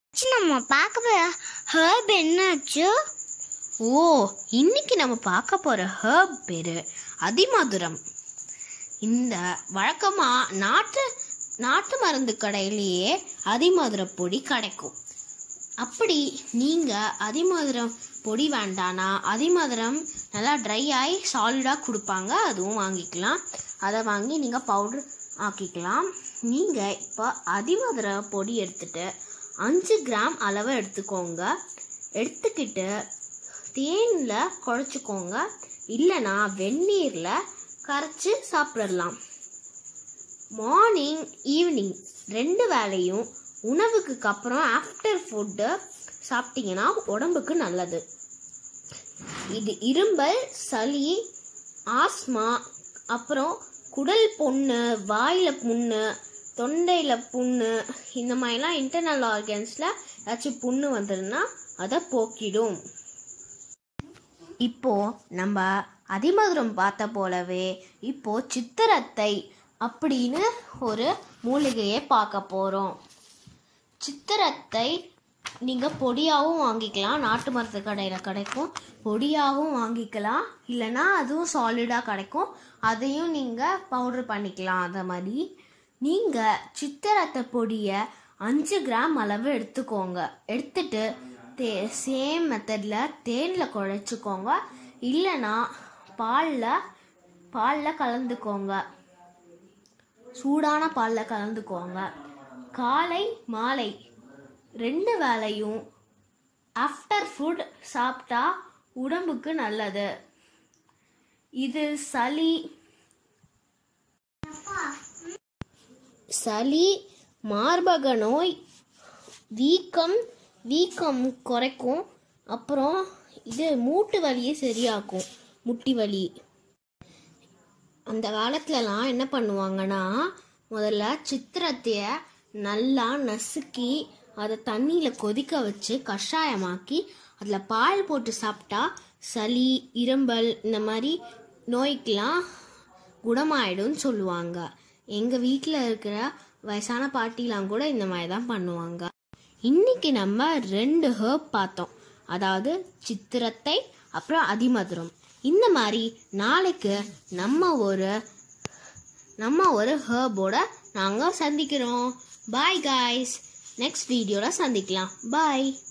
C, நம்ம பார்க்க போற ஹர்ப் என்னாச்சு ஓ இன்னைக்கு நம்ம பார்க்க போற ஹர்ப் பேரு அதிமதுரம் இந்த வழக்கமா நாட்டு நாட்டு மருந்து கடையிலேயே அதிமதுர பொடி கிடைக்கும் அப்படி நீங்க அதிமதுரம் பொடி வேண்டானா அதிமதுரம் நல்லா ட்ரை ஆகி சாலிடாக கொடுப்பாங்க அதுவும் வாங்கிக்கலாம் அதை வாங்கி நீங்கள் பவுடர் ஆக்கிக்கலாம் நீங்கள் இப்போ அதிமதுர பொடி எடுத்துட்டு அஞ்சு கிராம் அளவு எடுத்துக்கோங்க எடுத்துக்கிட்டு தேனில் குழச்சிக்கோங்க இல்லைனா வெந்நீரில் கரைச்சி சாப்பிடலாம் மார்னிங் ஈவினிங் ரெண்டு வேளையும் உணவுக்கு அப்புறம் ஆஃப்டர் ஃபுட்டு சாப்பிட்டீங்கன்னா உடம்புக்கு நல்லது இது இரும்பல் சளி ஆஸ்மா அப்புறம் குடல் புண்ணு வாயில் புண்ணு தொண்டையில் புண்ணு இந்த மாதிரிலாம் இன்டர்னல் ஆர்கன்ஸில் ஏதாச்சும் புண்ணு வந்ததுன்னா அதை போக்கிடும் இப்போ நம்ம அதிமதுரம் பார்த்த போலவே இப்போ சித்திரத்தை அப்படின்னு ஒரு மூலிகையை பார்க்க போகிறோம் சித்திரத்தை நீங்கள் பொடியாகவும் வாங்கிக்கலாம் நாட்டு மருந்து கடையில் கிடைக்கும் பொடியாகவும் வாங்கிக்கலாம் இல்லைன்னா அதுவும் சாலிடாக கிடைக்கும் அதையும் நீங்கள் பவுடர் பண்ணிக்கலாம் அதை மாதிரி நீங்கள் சித்திரத்தை பொடியை அஞ்சு கிராம் அளவு எடுத்துக்கோங்க எடுத்துட்டு தே சேம் மெத்தடில் தேனில் குழைச்சிக்கோங்க இல்லைன்னா பாலில் பாலில் கலந்துக்கோங்க சூடான பாலில் கலந்துக்கோங்க காலை மாலை ரெண்டு வேளையும் ஆஃப்டர் ஃபுட் சாப்பிட்டா உடம்புக்கு நல்லது இது சளி சளி மார்பக நோய் வீக்கம் வீக்கம் குறைக்கும் அப்புறம் இது மூட்டு வலியை சரியாக்கும் முட்டி வலி அந்த காலத்துலலாம் என்ன பண்ணுவாங்கன்னா முதல்ல சித்திரத்தைய நல்லா நசுக்கி அதை தண்ணியில் கொதிக்க வச்சு கஷாயமாக்கி அதில் பால் போட்டு சாப்பிட்டா சளி இரும்பல் இந்த மாதிரி நோய்க்கெலாம் குணமாயிடும்னு சொல்லுவாங்க எங்கள் வீட்டில் இருக்கிற வயசான பாட்டிலாம் கூட இந்த மாதிரி தான் பண்ணுவாங்க இன்னைக்கு நம்ம ரெண்டு ஹேர்ப் பார்த்தோம் அதாவது சித்திரத்தை அப்புறம் அதிமதுரம் இந்த மாதிரி நாளைக்கு நம்ம ஒரு நம்ம ஒரு ஹேர்போட நாங்கள் சந்திக்கிறோம் பாய் காய்ஸ் நெக்ஸ்ட் வீடியோவில் சந்திக்கலாம் பாய்